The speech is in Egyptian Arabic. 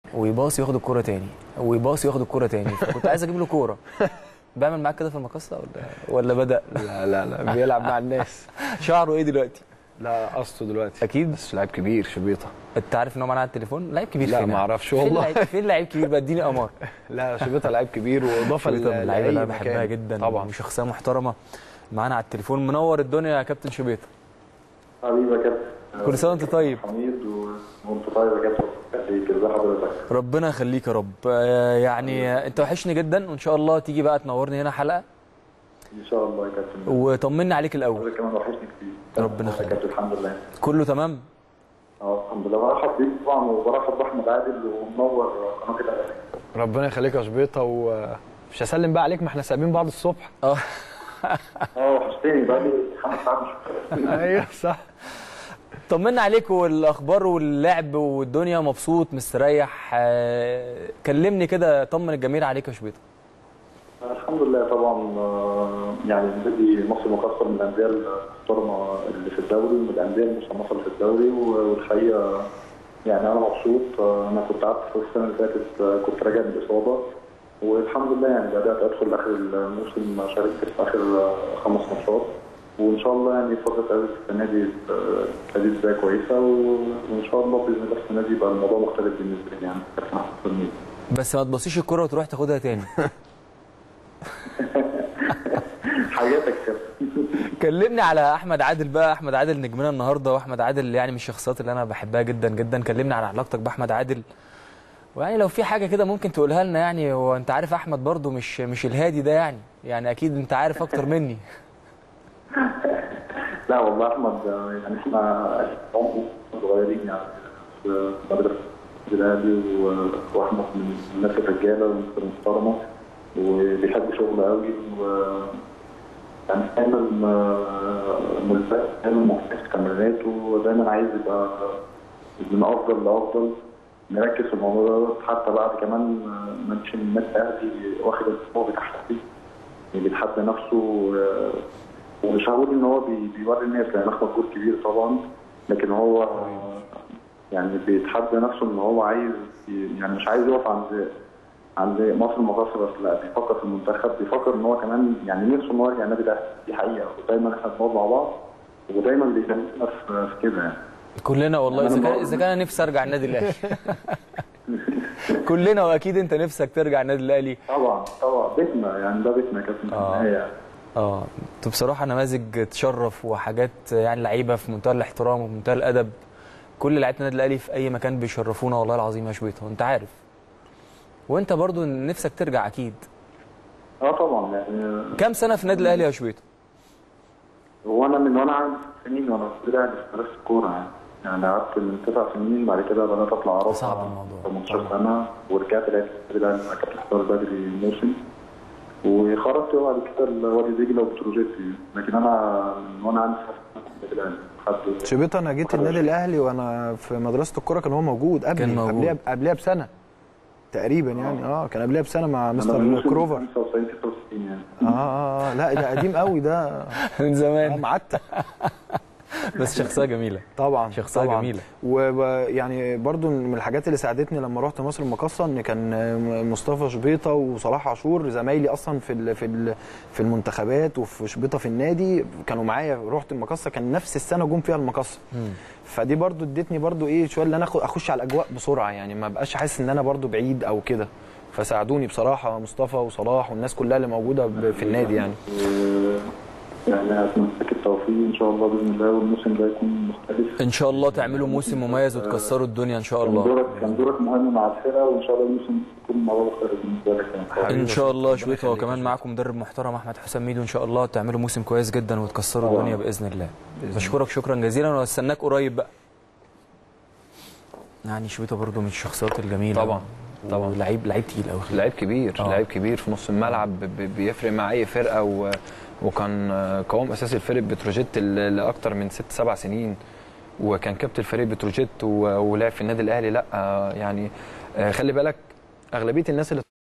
ويباصي ياخد الكوره تاني ويباصي ياخد الكوره تاني فكنت عايز اجيب له كوره بعمل معاك كده في المقصه ولا ولا بدا لا لا لا بيلعب مع الناس شعره ايه دلوقتي لا قصده دلوقتي اكيد بس لعيب كبير شبيطه انت عارف ان هو معانا على التليفون لعيب كبير لا فين ما اعرفش فين والله لعيب فين لعيب كبير بقى اديني امار لا شبيطه لعيب كبير واضافه شبيطه من اللعيبه اللي انا لأي بحبها مكان. جدا طبعا وشخصيه محترمه معانا على التليفون منور الدنيا يا كابتن شبيطه حبيبي يا كابتن كل سنه وانت طيب حميد و- وانت طيب يا كابتن خليك ازي حضرتك ربنا يخليك يا رب آه، يعني آه، انت وحشني جدا وان شاء الله تيجي بقى تنورني هنا حلقه ان شاء الله يا كابتن وطمني عليك الاول حضرتك كمان وحشني كتير ربنا يا يخليك. كابتن الحمد لله كله تمام اه الحمد لله برحب بيك طبعا وبرحب باحمد عادل ومنور قناه الاهلي ربنا يخليك يا شبيطه ومش هسلم بقى عليك ما احنا سايبين بعض الصبح اه اه وحشتني بقالي خمس ساعات مش ايوه صح طمنا عليك والاخبار واللعب والدنيا مبسوط مستريح آه، كلمني كده طمن الجماهير عليك يا شبيطه الحمد لله طبعا آه، يعني نادي مصر مكسر من الانديه المحترمه اللي في الدوري ومن الانديه المصنفه اللي في الدوري و- والحقيقه يعني انا مبسوط آه، انا كنت قعدت في السنه اللي فاتت آه، كنت راجع من الاصابه والحمد لله يعني بدات ادخل اخر الموسم شاركت في اخر آه، خمس ماتشات وان شاء الله يعني فتره قوي السنه دي آه، ابتدت بدايه كويسه و- وان شاء الله باذن الله السنه دي يبقى الموضوع مختلف بالنسبه لي يعني كابتن احمد تلميذ بس ما تبصيش الكره وتروح تاخدها تاني حياتك يا كابتن كلمني على احمد عادل بقى احمد عادل نجمنا النهارده واحمد عادل يعني من الشخصيات اللي انا بحبها جدا جدا كلمني على علاقتك باحمد عادل ويعني لو في حاجه كده ممكن تقولها لنا يعني هو انت عارف احمد برضو مش مش الهادي ده يعني يعني اكيد انت عارف اكتر مني لا والله احمد آه، يعني احنا عمر صغيرين يعني في مدرسه الاهلي و- واحمد من الناس الرجاله والناس المحترمه وبيحب شغله قوي و يعني دايما آه، ملتزم دايما مهتم في تمريناته ودايما عايز يبقى من افضل لافضل نركز في الموضوع ده حتى بعد كمان آه، ما نمشي من الناس الاهلي واخد الاسبوع بتحدي بيتحدى نفسه آه، ومش هقول ان هو بي- بيوري الناس لان احمد جول كبير طبعا لكن هو آه، يعني بيتحدى نفسه ان هو عايز ي- يعني مش عايز يقف عند عند مصر المقاصة بس لا بيفكر في المنتخب بيفكر ان هو كمان يعني نفسه ان هو يرجع النادي الاهلي دي حقيقه ودايما احنا بنقعد مع بعض ودايما بيكلمنا في في كده يعني كلنا والله اذا أنا كان برضو- اذا كان أنا نفسي ارجع النادي الاهلي كلنا واكيد انت نفسك ترجع النادي الاهلي طبعا طبعا بيتنا يعني ده بيتنا يا كابتن في آه. النهايه يعني. اه انتوا بصراحه نماذج تشرف وحاجات يعني لعيبه في منتهى الاحترام ومنتهى الادب كل لعيبه النادي الاهلي في اي مكان بيشرفونا والله العظيم يا شبيطه وانت عارف وانت برضو نفسك ترجع اكيد اه طبعا يعني كام سنه في النادي الاهلي يا شبيطه وانا من وانا عندي ست سنين وانا في الاهلي في مدرسه الكوره يعني يعني قعدت من تسع سنين بعد كده بدات اطلع عرب صعب الموضوع. 18 سنه ورجعت لعبت في النادي الاهلي مع كابتن حسام بدري موسم وخرجت بعد كده لوادي دجله وبتروجيتي لكن انا من وانا عندي تسع سنين في النادي الاهلي لحد شبيطه انا جيت النادي الاهلي وانا في مدرسه الكوره كان هو موجود قبلي كان موجود. قبلها قبلها بسنه تقريبا يعني اه كان قبلها بسنه مع أنا من مستر موسم كروفر 95 96 يعني اه اه آه، لا ده قديم قوي ده من آه، زمان معتق بس شخصيه جميله طبعا شخصية طبعا. جميلة. ويعني برضو من الحاجات اللي ساعدتني لما رحت مصر المقاصه ان كان مصطفى شبيطه وصلاح عاشور زمايلي اصلا في ال- في ال- في المنتخبات وفي شبيطه في النادي كانوا معايا رحت المقاصه كان نفس السنه جم فيها المقاصه فدي برضو ادتني برضو ايه شويه ان انا أخ- اخش على الاجواء بسرعه يعني ما بقاش حاسس ان انا برضو بعيد او كده فساعدوني بصراحه مصطفى وصلاح والناس كلها اللي موجوده ب- في النادي يعني و- يعني اتمنى لك التوفيق ان شاء الله باذن الله والموسم ده يكون مختلف ان شاء الله تعملوا موسم مميز وتكسروا الدنيا ان شاء كان الله دورك كان دورك مهم مع الفرقه وان شاء الله الموسم يكون الموضوع مختلف بالنسبه لك يعني ان شاء الله ربنا شوية هو يخليك كمان يا معاكم مدرب محترم احمد حسام ميدو ان شاء الله تعملوا موسم كويس جدا وتكسروا طبعا. الدنيا باذن الله بشكرك شكرا جزيلا واستناك قريب بقى يعني شويته برضو من الشخصيات الجميله طبعا. طبعا. لعيب لعيب تقيل قوي لعيب كبير آه. لعيب كبير في نص الملعب ب- ب- بيفرق مع اي فرقه و... وكان آه، قوام اساسي لفريق بتروجيت ل- لاكتر من ست سبع سنين وكان كابتن فريق بتروجيت و... ولعب في النادي الاهلي لا آه، يعني آه، خلي بالك اغلبيه الناس اللي